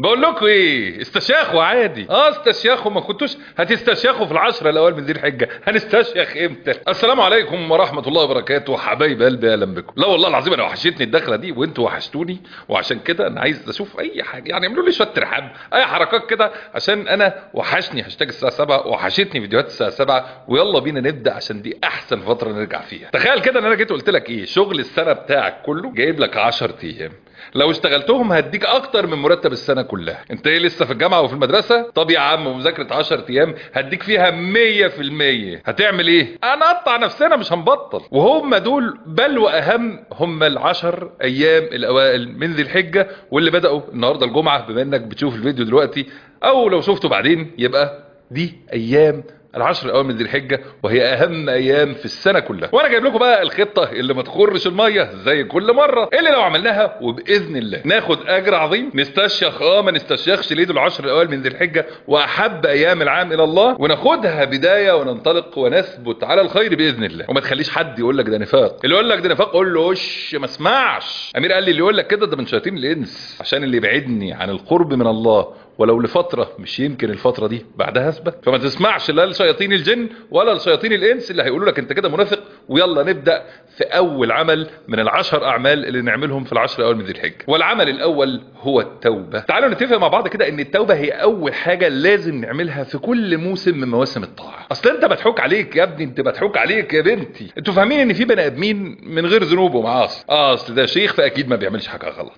بقول لكم ايه استشيخوا عادي اه استشيخوا ما كنتوش هتستشيخوا في العشرة الاوائل من ذي الحجه هنستشيخ امتى السلام عليكم ورحمه الله وبركاته حبايب قلبي اهلا بكم لا والله العظيم انا وحشتني الدخله دي وانتوا وحشتوني وعشان كده انا عايز اشوف اي حاجه يعني اعملوا لي شويه ترحاب اي حركات كده عشان انا وحشني هاشتاج الساعه 7 وحشتني فيديوهات الساعه 7 ويلا بينا نبدا عشان دي احسن فتره نرجع فيها تخيل كده ان انا جيت قلت لك ايه شغل السنه بتاعك كله جايب لك 10 ايام لو اشتغلتهم هديك اكتر من مرتب السنه كلها انت ايه لسه في الجامعه وفي المدرسه طب يا عم مذاكره 10 ايام هديك فيها 100% هتعمل ايه هنقطع نفسنا مش هنبطل وهم دول بل واهم هم العشر ايام الاوائل من ذي الحجه واللي بداوا النهارده الجمعه بما انك بتشوف الفيديو دلوقتي او لو شفته بعدين يبقى دي ايام العشر الاوائل من ذي الحجه وهي اهم ايام في السنه كلها وانا جايب لكم بقى الخطه اللي ما تخرش الميه زي كل مره اللي لو عملناها وباذن الله ناخد اجر عظيم نستشيخ اه ما نستشيخش ليه دول العشر الاوائل من ذي الحجه واحب ايام العام الى الله وناخدها بدايه وننطلق ونثبت على الخير باذن الله وما تخليش حد يقول لك ده نفاق اللي يقول لك ده نفاق قول له وش ما اسمعش امير قال لي اللي يقول لك كده ده من شياطين الانس عشان اللي يبعدني عن القرب من الله ولو لفترة مش يمكن الفترة دي بعدها اثبت فما تسمعش لا لشياطين الجن ولا لشياطين الانس اللي هيقولوا لك انت كده منافق ويلا نبدأ في اول عمل من العشر اعمال اللي نعملهم في العشر الاول من ذي الحجة والعمل الاول هو التوبة تعالوا نتفق مع بعض كده ان التوبة هي اول حاجة لازم نعملها في كل موسم من مواسم الطاعة اصل انت مضحوك عليك يا ابني انت مضحوك عليك يا بنتي انتوا فاهمين ان في بني ادمين من غير ذنوب ومعاصي اه اصل ده شيخ فاكيد ما بيعملش حاجة غلط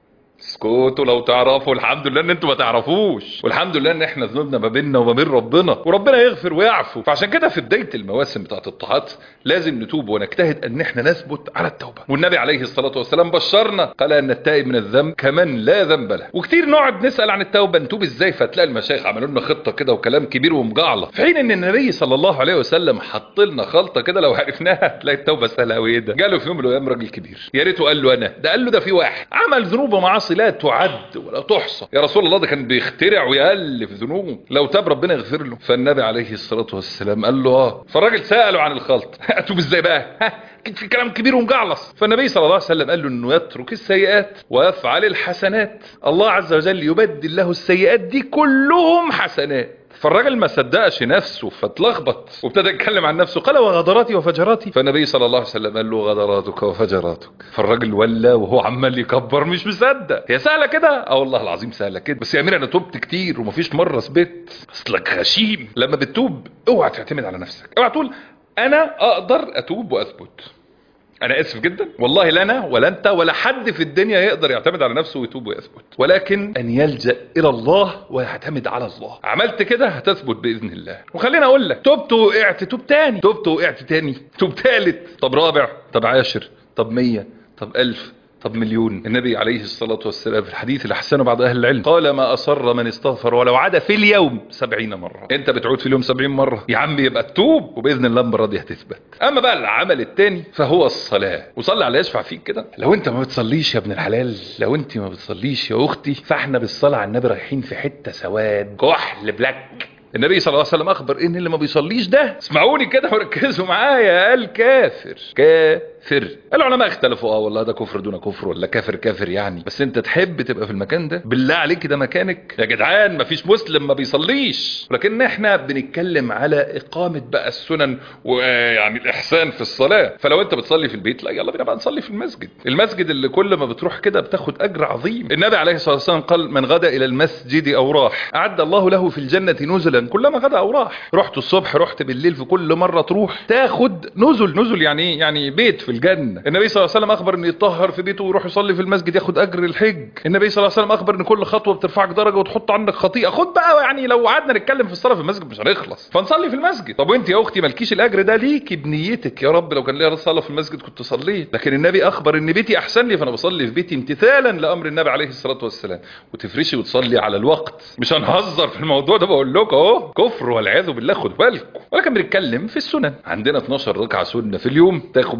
اسكتوا لو تعرفوا الحمد لله ان انتوا ما تعرفوش والحمد لله ان احنا ذنوبنا ما بيننا وما بين ربنا وربنا يغفر ويعفو فعشان كده في بدايه المواسم بتاعت الطاعات لازم نتوب ونجتهد ان احنا نثبت على التوبه والنبي عليه الصلاه والسلام بشرنا قال ان التائب من الذنب كمن لا ذنب له وكتير نقعد نسال عن التوبه نتوب ازاي فتلاقي المشايخ عملوا لنا خطه كده وكلام كبير ومجعله في حين ان النبي صلى الله عليه وسلم حط لنا خلطه كده لو عرفناها تلاقي التوبه سهله قوي ايه ده جاله في يوم من الايام راجل كبير يا ريته قال له انا ده قال له ده في واحد عمل ذنوب ومعاصي لا تعد ولا تحصى يا رسول الله ده كان بيخترع ويألف ذنوب لو تاب ربنا يغفر له فالنبي عليه الصلاة والسلام قال له اه فالراجل سأله عن الخلط اتوب ازاي بقى ها اكيد في كلام كبير ومجعلص فالنبي صلى الله عليه وسلم قال له انه يترك السيئات ويفعل الحسنات الله عز وجل يبدل له السيئات دي كلهم حسنات فالراجل ما صدقش نفسه فاتلخبط وابتدى يتكلم عن نفسه قال وغدراتي وفجراتي فالنبي صلى الله عليه وسلم قال له غدراتك وفجراتك فالراجل ولى وهو عمال يكبر مش مصدق هي سهله كده اه والله العظيم سهله كده بس يا امير انا تبت كتير ومفيش مره ثبت اصلك غشيم لما بتتوب اوعى تعتمد على نفسك اوعى تقول انا اقدر اتوب واثبت انا اسف جدا والله لا انا ولا انت ولا حد في الدنيا يقدر يعتمد على نفسه ويتوب ويثبت ولكن ان يلجا الى الله ويعتمد على الله عملت كده هتثبت باذن الله وخليني اقول لك تبت وقعت توب تاني تبت وقعت تاني توب تالت طب رابع طب عاشر طب مية طب ألف طب مليون النبي عليه الصلاة والسلام في الحديث اللي حسنه بعض أهل العلم قال ما أصر من استغفر ولو عاد في اليوم سبعين مرة أنت بتعود في اليوم سبعين مرة يا عم يبقى تتوب وبإذن الله المرة دي هتثبت أما بقى العمل التاني فهو الصلاة وصلي على يشفع فيك كده لو أنت ما بتصليش يا ابن الحلال لو أنت ما بتصليش يا أختي فاحنا بالصلاة على النبي رايحين في حتة سواد كحل بلاك النبي صلى الله عليه وسلم اخبر ان اللي ما بيصليش ده اسمعوني كده وركزوا معايا قال كافر كافر العلماء اختلفوا اه والله ده كفر دون كفر ولا كافر كافر يعني بس انت تحب تبقى في المكان ده بالله عليك ده مكانك يا جدعان ما فيش مسلم ما بيصليش لكن احنا بنتكلم على اقامه بقى السنن ويعني الاحسان في الصلاه فلو انت بتصلي في البيت لا يلا بينا بقى نصلي في المسجد المسجد اللي كل ما بتروح كده بتاخد اجر عظيم النبي عليه الصلاه والسلام قال من غدا الى المسجد او راح اعد الله له في الجنه نزلا كلما غدا او راح رحت الصبح رحت بالليل في كل مره تروح تاخد نزل نزل يعني ايه يعني بيت في الجنه النبي صلى الله عليه وسلم اخبر انه يطهر في بيته ويروح يصلي في المسجد ياخد اجر الحج النبي صلى الله عليه وسلم اخبر ان كل خطوه بترفعك درجه وتحط عنك خطيئه خد بقى يعني لو قعدنا نتكلم في الصلاه في المسجد مش هنخلص فنصلي في المسجد طب وانت يا اختي مالكيش الاجر ده ليكي بنيتك يا رب لو كان ليا صلاه في المسجد كنت صليت لكن النبي اخبر ان بيتي احسن لي فانا بصلي في بيتي امتثالا لامر النبي عليه الصلاه والسلام وتفرشي وتصلي على الوقت مش هنهزر في الموضوع ده بقول لكم اهو كفر والعياذ بالله خدوا بالكم ولكن بنتكلم في السنن عندنا 12 ركعه سنه في اليوم تاخد بيهم بيت في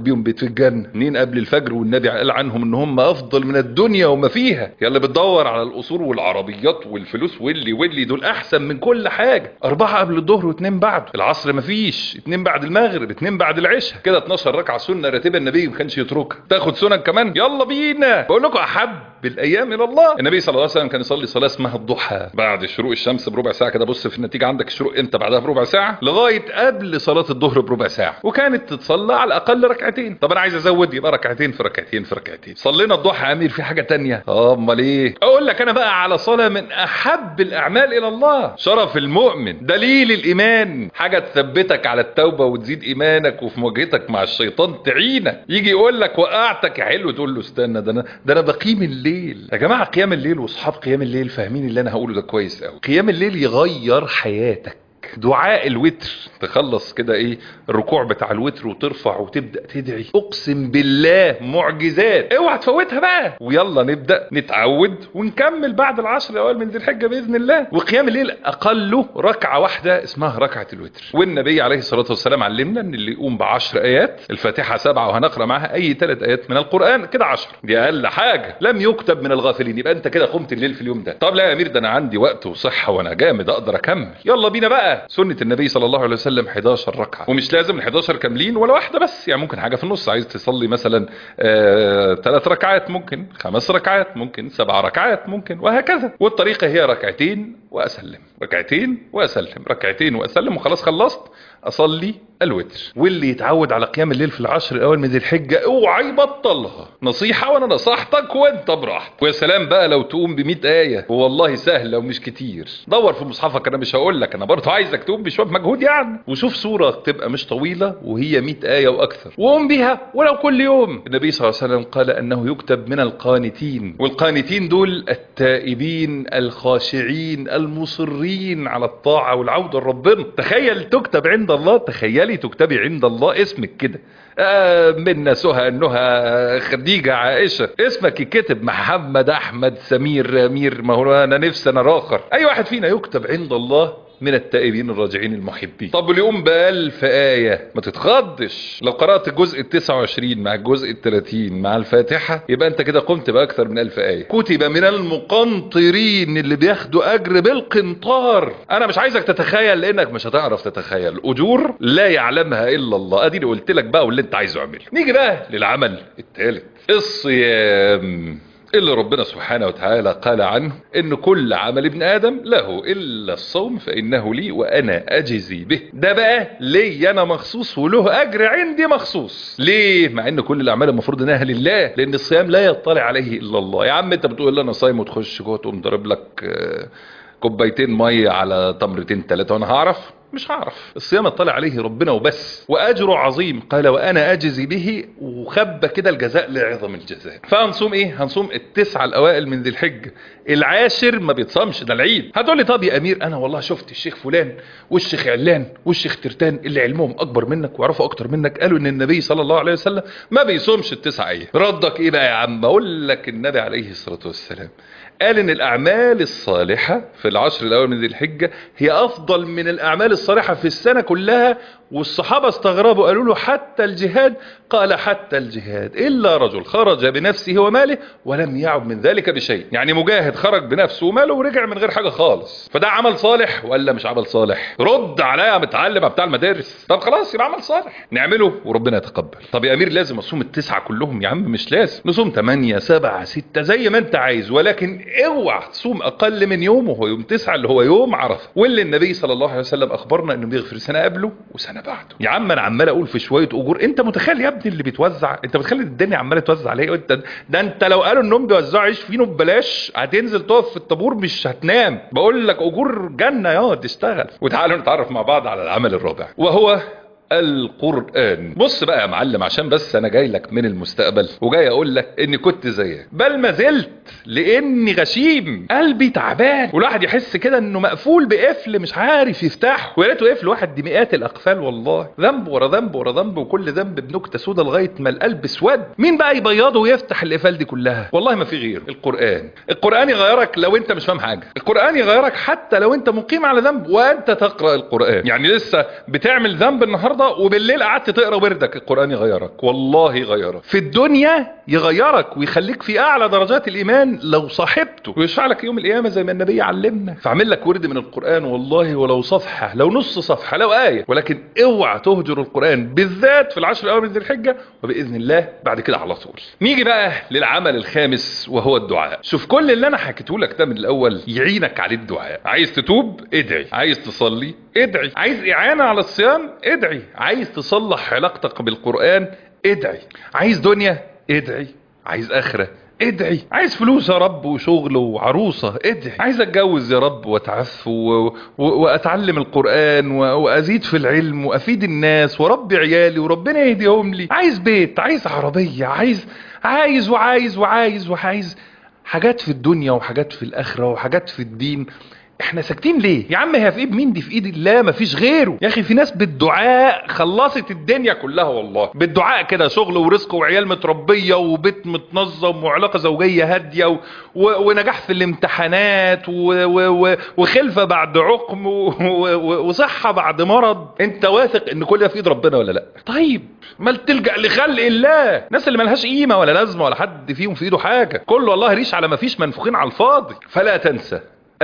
الجنة اتنين قبل الفجر والنبي قال عنهم ان هم افضل من الدنيا وما فيها يا اللي بتدور على القصور والعربيات والفلوس واللي واللي دول احسن من كل حاجة اربعة قبل الظهر واتنين بعد العصر مفيش اتنين بعد المغرب اتنين بعد العشاء كده 12 ركعة سنة راتبة النبي ما كانش يتركها تاخد سنن كمان يلا بينا بقول لكم احب الايام الى الله النبي صلى الله عليه وسلم كان يصلي صلاة اسمها الضحى بعد شروق الشمس بربع ساعة كده بص في النتيجة عندك الشروق امتى بعدها بربع ساعة لغاية قبل صلاة الظهر بربع ساعة وكانت تتصلى على الاقل ركعتين طب انا عايز ازود يبقى ركعتين في ركعتين في ركعتين صلينا الضحى يا امير في حاجة تانية اه امال ايه اقول لك انا بقى على صلاة من احب الاعمال الى الله شرف المؤمن دليل الايمان حاجة تثبتك على التوبة وتزيد ايمانك وفي مواجهتك مع الشيطان تعينك يجي يقول لك وقعتك يا حلو تقول له استنى ده انا ده انا بقيم الليل يا جماعة قيام الليل واصحاب قيام الليل فاهمين اللي انا هقوله ده كويس قوي قيام الليل يغير حياتك دعاء الوتر تخلص كده ايه الركوع بتاع الوتر وترفع وتبدا تدعي اقسم بالله معجزات اوعى تفوتها بقى ويلا نبدا نتعود ونكمل بعد العشر الاوائل من ذي الحجه باذن الله وقيام الليل اقله ركعه واحده اسمها ركعه الوتر والنبي عليه الصلاه والسلام علمنا ان اللي يقوم بعشر ايات الفاتحه سبعه وهنقرا معاها اي ثلاث ايات من القران كده عشر دي اقل حاجه لم يكتب من الغافلين يبقى انت كده قمت الليل في اليوم ده طب لا يا امير ده انا عندي وقت وصحه وانا جامد اقدر اكمل يلا بينا بقى سنة النبي صلى الله عليه وسلم 11 ركعة ومش لازم ال 11 كاملين ولا واحدة بس يعني ممكن حاجة في النص عايز تصلي مثلا ثلاث ركعات ممكن خمس ركعات ممكن سبع ركعات ممكن وهكذا والطريقة هي ركعتين وأسلم ركعتين وأسلم ركعتين وأسلم وخلاص خلصت أصلي الوتر واللي يتعود على قيام الليل في العشر الاول من ذي الحجه اوعى يبطلها نصيحه وانا نصحتك وانت براحتك ويا سلام بقى لو تقوم ب 100 ايه والله سهله ومش كتير دور في مصحفك انا مش هقول لك انا برضه عايزك تقوم بشويه مجهود يعني وشوف سوره تبقى مش طويله وهي 100 ايه واكثر وقوم بيها ولو كل يوم النبي صلى الله عليه وسلم قال انه يكتب من القانتين والقانتين دول التائبين الخاشعين المصرين على الطاعه والعوده لربنا تخيل تكتب عند الله تخيل تخيلي تكتبي عند الله اسمك كده آه منا سهى نهى خديجة عائشة اسمك يكتب محمد احمد سمير امير ما هو انا نفسي انا راخر اي واحد فينا يكتب عند الله من التائبين الراجعين المحبين طب اليوم بألف آية ما تتخضش لو قرأت الجزء التسعة مع الجزء التلاتين مع الفاتحة يبقى انت كده قمت بأكثر من ألف آية كتب من المقنطرين اللي بياخدوا أجر بالقنطار أنا مش عايزك تتخيل لأنك مش هتعرف تتخيل أجور لا يعلمها إلا الله أدي اللي قلت لك بقى واللي انت عايزه اعمله نيجي بقى للعمل الثالث الصيام اللي ربنا سبحانه وتعالى قال عنه ان كل عمل ابن ادم له الا الصوم فانه لي وانا اجزي به ده بقى لي انا مخصوص وله اجر عندي مخصوص ليه مع ان كل الاعمال المفروض انها لله لان الصيام لا يطلع عليه الا الله يا عم انت بتقول لي انا صايم وتخش جوه تقوم ضارب لك كوبايتين ميه على تمرتين ثلاثه وانا هعرف مش هعرف الصيام اطلع عليه ربنا وبس واجره عظيم قال وانا اجزي به وخب كده الجزاء لعظم الجزاء فهنصوم ايه هنصوم التسعه الاوائل من ذي الحجه العاشر ما بيتصامش ده العيد هتقول لي طب يا امير انا والله شفت الشيخ فلان والشيخ علان والشيخ ترتان اللي علمهم اكبر منك ويعرفوا اكتر منك قالوا ان النبي صلى الله عليه وسلم ما بيصومش التسعه ايه ردك ايه بقى يا عم اقول لك النبي عليه الصلاه والسلام قال ان الاعمال الصالحة في العشر الاول من ذي الحجة هي افضل من الاعمال الصالحة في السنة كلها والصحابة استغربوا قالوا له حتى الجهاد قال حتى الجهاد الا رجل خرج بنفسه وماله ولم يعب من ذلك بشيء يعني مجاهد خرج بنفسه وماله ورجع من غير حاجة خالص فده عمل صالح ولا مش عمل صالح رد عليا يا متعلم بتاع المدارس طب خلاص يبقى عمل صالح نعمله وربنا يتقبل طب يا امير لازم اصوم التسعة كلهم يا عم مش لازم نصوم 8 7 6 زي ما انت عايز ولكن اوعى تصوم اقل من يوم وهو يوم تسعة اللي هو يوم عرفه واللي النبي صلى الله عليه وسلم اخبرنا انه بيغفر سنه قبله وسنه بعده يا عم انا عمال اقول في شويه اجور انت متخيل يا ابني اللي بيتوزع انت متخيل الدنيا عماله توزع عليه انت ده انت لو قالوا انهم بيوزعوا عيش فينو ببلاش هتنزل تقف في الطابور مش هتنام بقول لك اجور جنه يا تشتغل وتعالوا نتعرف مع بعض على العمل الرابع وهو القرآن بص بقى يا معلم عشان بس انا جاي لك من المستقبل وجاي اقول لك اني كنت زيك بل ما زلت لاني غشيم قلبي تعبان والواحد يحس كده انه مقفول بقفل مش عارف يفتحه ويا ريته قفل واحد دي مئات الاقفال والله ذنب ورا ذنب ورا ذنب وكل ذنب بنكته سودا لغايه ما القلب اسود مين بقى يبيضه ويفتح القفال دي كلها والله ما في غيره القرآن القرآن يغيرك لو انت مش فاهم حاجه القرآن يغيرك حتى لو انت مقيم على ذنب وانت تقرأ القرآن يعني لسه بتعمل ذنب النهارده النهارده وبالليل قعدت تقرا وردك القران يغيرك والله يغيرك في الدنيا يغيرك ويخليك في اعلى درجات الايمان لو صاحبته ويشفع لك يوم القيامه زي ما النبي علمنا فاعمل لك ورد من القران والله ولو صفحه لو نص صفحه لو ايه ولكن اوعى تهجر القران بالذات في العشر الاواخر من ذي الحجه وباذن الله بعد كده على طول نيجي بقى للعمل الخامس وهو الدعاء شوف كل اللي انا حكيته لك ده من الاول يعينك على الدعاء عايز تتوب ادعي عايز تصلي ادعي عايز اعانه على الصيام ادعي عايز تصلح علاقتك بالقران ادعي عايز دنيا ادعي عايز اخره ادعي عايز فلوس يا رب وشغل وعروسة ادعي عايز اتجوز يا رب واتعف و... و... واتعلم القرآن و... وازيد في العلم وافيد الناس وربي عيالي وربنا يهديهم لي عايز بيت عايز عربية عايز عايز وعايز وعايز وعايز حاجات في الدنيا وحاجات في الاخرة وحاجات في الدين احنا ساكتين ليه يا عم هي في ايد مين دي في ايد الله مفيش غيره يا اخي في ناس بالدعاء خلصت الدنيا كلها والله بالدعاء كده شغل ورزق وعيال متربيه وبيت متنظم وعلاقه زوجيه هاديه و... و... ونجاح في الامتحانات و... و... و... وخلفه بعد عقم و... و... وصحه بعد مرض انت واثق ان كل ده في ايد ربنا ولا لا طيب ما تلجا لخلق الله الناس اللي ملهاش قيمه ولا لازمه ولا حد فيهم في ايده حاجه كله والله ريش على ما فيش منفوخين على الفاضي فلا تنسى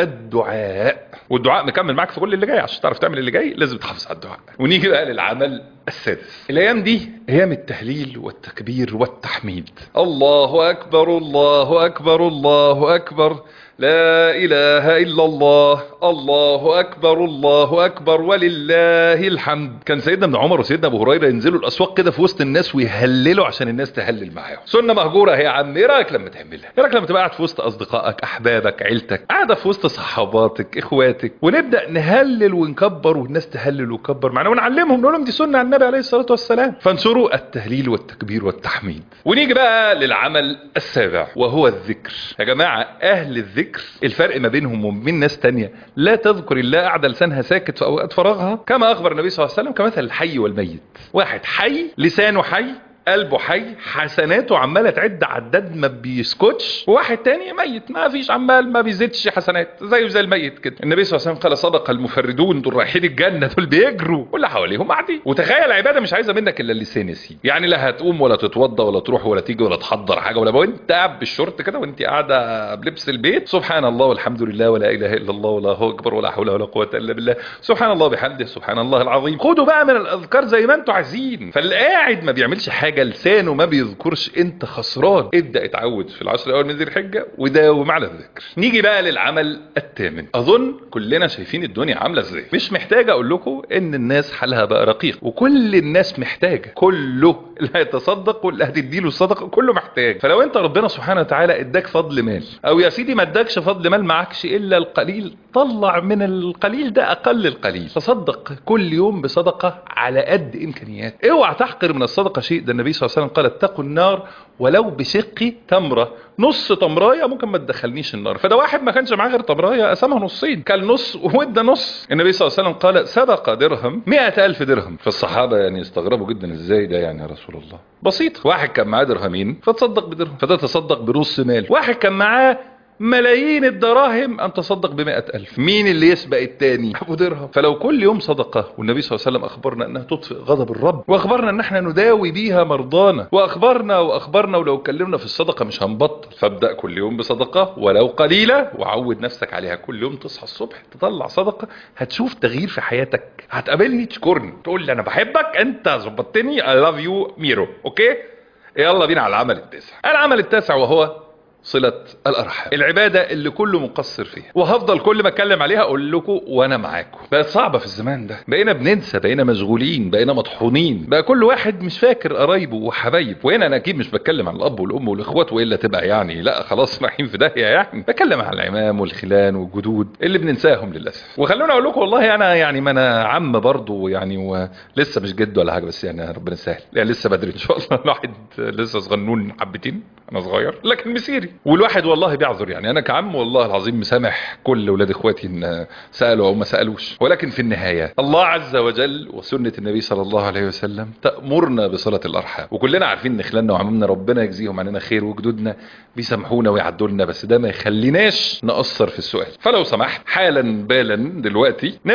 الدعاء والدعاء مكمل معاك في كل اللي جاي عشان تعرف تعمل اللي جاي لازم تحافظ على الدعاء ونيجي بقى للعمل السادس الايام دي ايام التهليل والتكبير والتحميد الله اكبر الله اكبر الله اكبر لا اله الا الله الله اكبر الله اكبر ولله الحمد كان سيدنا ابن عمر وسيدنا ابو هريره ينزلوا الاسواق كده في وسط الناس ويهللوا عشان الناس تهلل معاهم سنه مهجوره هي يا عم ايه رايك لما تعملها ايه رايك لما تبقى قاعد في وسط اصدقائك احبابك عيلتك قاعده في وسط صحاباتك اخواتك ونبدا نهلل ونكبر والناس تهلل وتكبر معنا ونعلمهم نقول لهم دي سنه عن النبي عليه الصلاه والسلام فانشروا التهليل والتكبير والتحميد ونيجي بقى للعمل السابع وهو الذكر يا جماعه اهل الذكر الفرق ما بينهم وبين ناس تانية لا تذكر الله قاعده لسانها ساكت في اوقات فراغها كما اخبر النبي صلى الله عليه وسلم كمثل الحي والميت واحد حي لسانه حي قلبه حي حسناته عماله تعد عداد ما بيسكتش وواحد تاني ميت ما فيش عمال ما بيزيدش حسنات زيه زي الميت كده النبي صلى الله عليه وسلم قال صدق المفردون دول رايحين الجنه دول بيجروا واللي حواليهم قاعدين وتخيل عباده مش عايزه منك الا اللسان يا سيدي يعني لا هتقوم ولا تتوضى ولا تروح ولا تيجي ولا تحضر حاجه ولا وانت قاعد بالشورت كده وانت قاعده بلبس البيت سبحان الله والحمد لله ولا اله الا الله ولا هو اكبر ولا حول ولا قوه الا بالله سبحان الله بحمده سبحان الله العظيم خدوا بقى من الاذكار زي ما انتوا عايزين فاللي قاعد ما بيعملش حاجه لسانه ما بيذكرش انت خسران ابدا اتعود في العشر الاول من ذي الحجه وداوم على الذكر نيجي بقى للعمل الثامن اظن كلنا شايفين الدنيا عامله ازاي مش محتاج اقول لكم ان الناس حالها بقى رقيق وكل الناس محتاجه كله اللي هيتصدق واللي هتديله الصدقه كله محتاج فلو انت ربنا سبحانه وتعالى اداك فضل مال او يا سيدي ما اداكش فضل مال معكش الا القليل طلع من القليل ده اقل القليل تصدق كل يوم بصدقه على قد امكانيات اوعى تحقر من الصدقه شيء ده النبي صلى الله عليه وسلم قال اتقوا النار ولو بشق تمره نص تمرايه ممكن ما تدخلنيش النار فده واحد ما كانش معاه غير تمرايه قسمها نصين كان نص وادى نص النبي صلى الله عليه وسلم قال سبق درهم مئة ألف درهم فالصحابة يعني استغربوا جدا ازاي ده يعني يا رسول الله بسيط واحد كان معاه درهمين فتصدق بدرهم فده تصدق بنص مال واحد كان معاه ملايين الدراهم أن تصدق بمئة ألف مين اللي يسبق التاني أبو درهم فلو كل يوم صدقة والنبي صلى الله عليه وسلم أخبرنا أنها تطفئ غضب الرب وأخبرنا أن احنا نداوي بيها مرضانا وأخبرنا وأخبرنا ولو اتكلمنا في الصدقة مش هنبطل فابدأ كل يوم بصدقة ولو قليلة وعود نفسك عليها كل يوم تصحى الصبح تطلع صدقة هتشوف تغيير في حياتك هتقابلني تشكرني تقول لي أنا بحبك أنت ظبطتني I love you ميرو أوكي يلا بينا على العمل التاسع العمل التاسع وهو صلة الأرحام العبادة اللي كله مقصر فيها وهفضل كل ما اتكلم عليها اقول لكم وانا معاكم بقت صعبة في الزمان ده بقينا بننسى بقينا مشغولين بقينا مطحونين بقى كل واحد مش فاكر قرايبه وحبايبه وهنا انا اكيد مش بتكلم عن الاب والام والاخوات والا تبقى يعني لا خلاص رايحين في داهية يعني بتكلم عن العمام والخلان والجدود اللي بننساهم للاسف وخلوني اقول لكم والله انا يعني ما انا عم برضه يعني ولسه مش جد ولا حاجه بس يعني ربنا يسهل يعني لسه بدري ان شاء الله الواحد لسه صغنون حبتين انا صغير لكن مسيري والواحد والله بيعذر يعني انا كعم والله العظيم مسامح كل اولاد اخواتي ان سالوا او ما سالوش ولكن في النهايه الله عز وجل وسنه النبي صلى الله عليه وسلم تامرنا بصله الارحام وكلنا عارفين ان خلالنا وعمامنا ربنا يجزيهم عننا خير وجدودنا بيسامحونا ويعدوا لنا بس ده ما يخليناش نقصر في السؤال فلو سمحت حالا بالا دلوقتي نبعت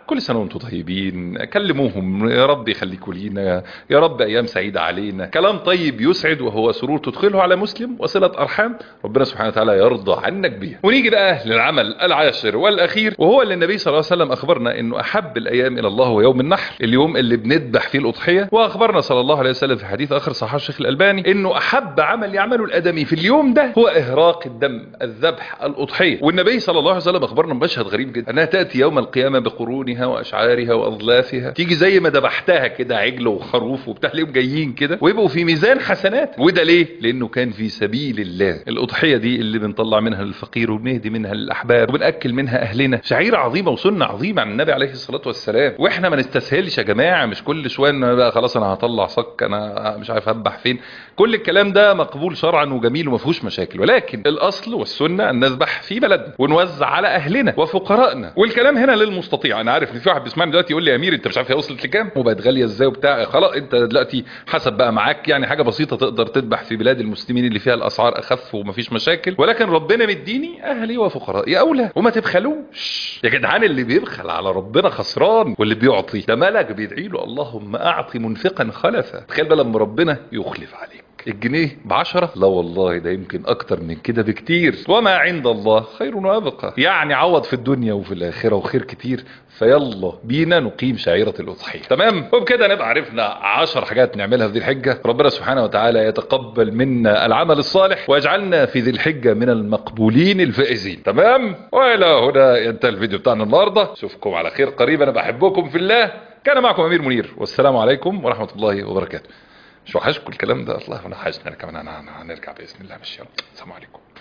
كل سنه وانتم طيبين كلموهم يا رب يخليكوا لينا يا رب ايام سعيده علينا كلام طيب يسعد وهو سرور تدخله على مسلم وصله ارحام ربنا سبحانه وتعالى يرضى عنك بيها ونيجي بقى للعمل العاشر والاخير وهو اللي النبي صلى الله عليه وسلم اخبرنا انه احب الايام الى الله هو يوم النحر اليوم اللي بنذبح فيه الاضحيه واخبرنا صلى الله عليه وسلم في حديث اخر صحيح الشيخ الالباني انه احب عمل يعمله الادمي في اليوم ده هو اهراق الدم الذبح الاضحيه والنبي صلى الله عليه وسلم اخبرنا بمشهد غريب جدا انها تاتي يوم القيامه بقرونها واشعارها واظلافها تيجي زي ما ذبحتها كده عجل وخروف وبتاع ليهم جايين كده ويبقوا في ميزان حسنات وده ليه لانه كان في سبيل الله الاضحيه دي اللي بنطلع منها للفقير وبنهدي منها للاحباب وبناكل منها اهلنا شعيره عظيمه وسنه عظيمه عن النبي عليه الصلاه والسلام واحنا ما نستسهلش يا جماعه مش كل شويه ان بقى خلاص انا هطلع صك انا مش عارف هذبح فين كل الكلام ده مقبول شرعا وجميل وما فيهوش مشاكل ولكن الاصل والسنه ان نذبح في بلدنا ونوزع على اهلنا وفقرائنا والكلام هنا للمستطيع انا عارف ان في واحد بيسمعني دلوقتي يقول لي يا امير انت مش عارف هي وصلت لكام وبقت غاليه ازاي وبتاع خلاص انت دلوقتي حسب بقى معاك يعني حاجه بسيطه تقدر تذبح في بلاد المسلمين اللي فيها الاسعار اخف ومفيش مشاكل ولكن ربنا مديني اهلي وفقرائي اولى وما تبخلوش يا جدعان اللي بيبخل على ربنا خسران واللي بيعطي ده ملك بيدعي له اللهم اعطي منفقا خلفا تخيل بقى لما ربنا يخلف عليك الجنيه بعشرة لا والله ده يمكن اكتر من كده بكتير وما عند الله خير وابقى يعني عوض في الدنيا وفي الاخرة وخير كتير فيلا بينا نقيم شعيرة الاضحية تمام وبكده نبقى عرفنا عشر حاجات نعملها في ذي الحجة ربنا سبحانه وتعالى يتقبل منا العمل الصالح ويجعلنا في ذي الحجة من المقبولين الفائزين تمام والى هنا ينتهي الفيديو بتاعنا النهاردة اشوفكم على خير قريبا انا بحبكم في الله كان معكم امير منير والسلام عليكم ورحمة الله وبركاته مش وحشكم الكلام ده الله انا وحشنا كمان انا هنرجع باذن الله ماشي يلا السلام عليكم